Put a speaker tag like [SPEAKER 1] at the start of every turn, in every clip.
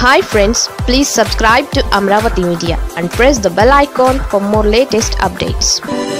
[SPEAKER 1] hi friends please subscribe to Amaravati media and press the bell icon for more latest updates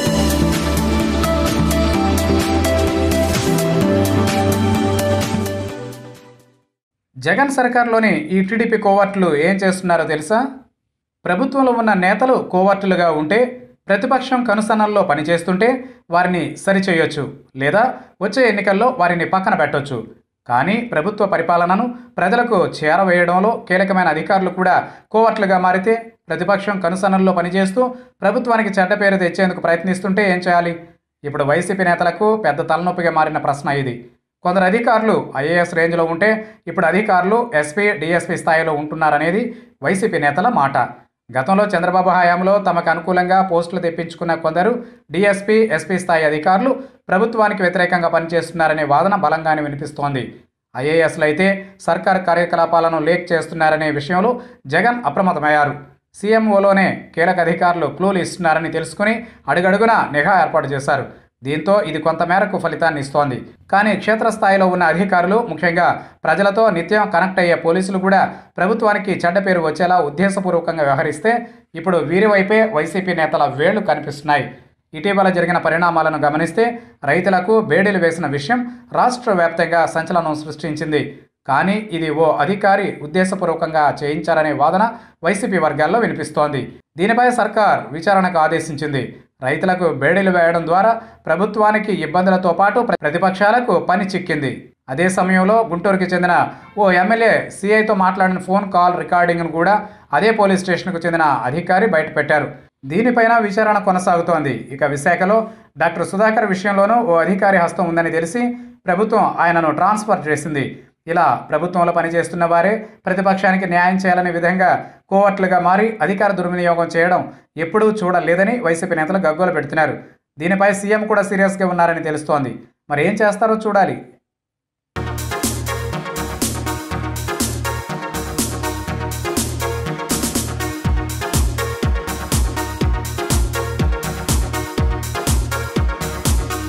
[SPEAKER 2] Jagan సర్కార్లోని ఈ TDP కోవర్టులు ఏం చేస్తున్నారో తెలుసా ప్రభుత్వంలో ఉన్న నేతలు కోవర్టులుగా ఉంటే ప్రతిపక్షం కనుసన్నల్లో పనిచేస్తుంటే వారిని సరిచేయొచ్చు లేదా వచ్చే ఎన్నికల్లో వారిని పక్కన పెట్టొచ్చు కానీ ప్రభుత్వ పరిపాలనను ప్రజలకు చేరవేయడంలో కీలకమైన అధికారులు కూడా కోవర్టులుగా మారితే ప్రతిపక్షం కనుసన్నల్లో పనిచేస్తూ ప్రభుత్వానికి చెడ్డ పేరు తెచ్చేందుకు ప్రయత్నిస్తుంటే ఏం చేయాలి ఇప్పుడు వైసీపీ నేతలకు పెద్ద తలనొప్పిగా మారిన ప్రశ్న ఇది కొందరు అధికారులు ఐఏఎస్ రేంజ్లో ఉంటే ఇప్పుడు అధికారులు ఎస్పీ డిఎస్పీ స్థాయిలో ఉంటున్నారనేది వైసీపీ నేతల మాట గతంలో చంద్రబాబు హయాంలో తమకు అనుకూలంగా పోస్టులు తెప్పించుకున్న కొందరు డిఎస్పీ ఎస్పీ స్థాయి అధికారులు ప్రభుత్వానికి వ్యతిరేకంగా పనిచేస్తున్నారనే వాదన బలంగానే వినిపిస్తోంది ఐఏఎస్లు అయితే సర్కార్ కార్యకలాపాలను లేక్ చేస్తున్నారనే విషయంలో జగన్ అప్రమత్తమయ్యారు సీఎంఓలోనే కీలక అధికారులు క్లూలు ఇస్తున్నారని తెలుసుకుని అడుగడుగునా నిఘా ఏర్పాటు చేశారు దీంతో ఇది కొంతమేరకు ఫలితాన్ని ఇస్తోంది కానీ క్షేత్రస్థాయిలో ఉన్న అధికారులు ముఖ్యంగా ప్రజలతో నిత్యం కనెక్ట్ అయ్యే పోలీసులు కూడా ప్రభుత్వానికి చెడ్డ పేరు వచ్చేలా ఉద్దేశపూర్వకంగా వ్యవహరిస్తే ఇప్పుడు వీరి వైపే వైసీపీ నేతల వేళ్లు కనిపిస్తున్నాయి ఇటీవల జరిగిన పరిణామాలను గమనిస్తే రైతులకు బేడీలు వేసిన విషయం రాష్ట్ర వ్యాప్తంగా సంచలనం సృష్టించింది కానీ ఇది ఓ అధికారి ఉద్దేశపూర్వకంగా చేయించారనే వాదన వైసీపీ వర్గాల్లో వినిపిస్తోంది దీనిపై సర్కార్ విచారణకు ఆదేశించింది రైతులకు బేడీలు వేయడం ద్వారా ప్రభుత్వానికి ఇబ్బందులతో పాటు ప్ర- ప్రతిపక్షాలకు పని చిక్కింది అదే సమయంలో గుంటూరుకి చెందిన ఓ ఎమ్మెల్యే సీఐతో మాట్లాడిన ఫోన్ కాల్ రికార్డింగ్ను కూడా అదే పోలీస్ స్టేషన్కు చెందిన అధికారి బయటపెట్టారు దీనిపైన విచారణ కొనసాగుతోంది ఇక విశాఖలో డాక్టర్ సుధాకర్ విషయంలోనూ ఓ అధికారి హస్తం ఉందని తెలిసి ప్రభుత్వం ఆయనను ట్రాన్స్ఫర్ చేసింది ఇలా ప్రభుత్వంలో పనిచేస్తున్న వారే ప్రతిపక్షానికి న్యాయం చేయాలనే విధంగా కోవట్లుగా మారి అధికార దుర్వినియోగం చేయడం ఎప్పుడూ చూడలేదని వైసీపీ నేతలు గగ్గోలు పెడుతున్నారు దీనిపై సీఎం కూడా సీరియస్గా ఉన్నారని తెలుస్తోంది మరి ఏం చేస్తారో చూడాలి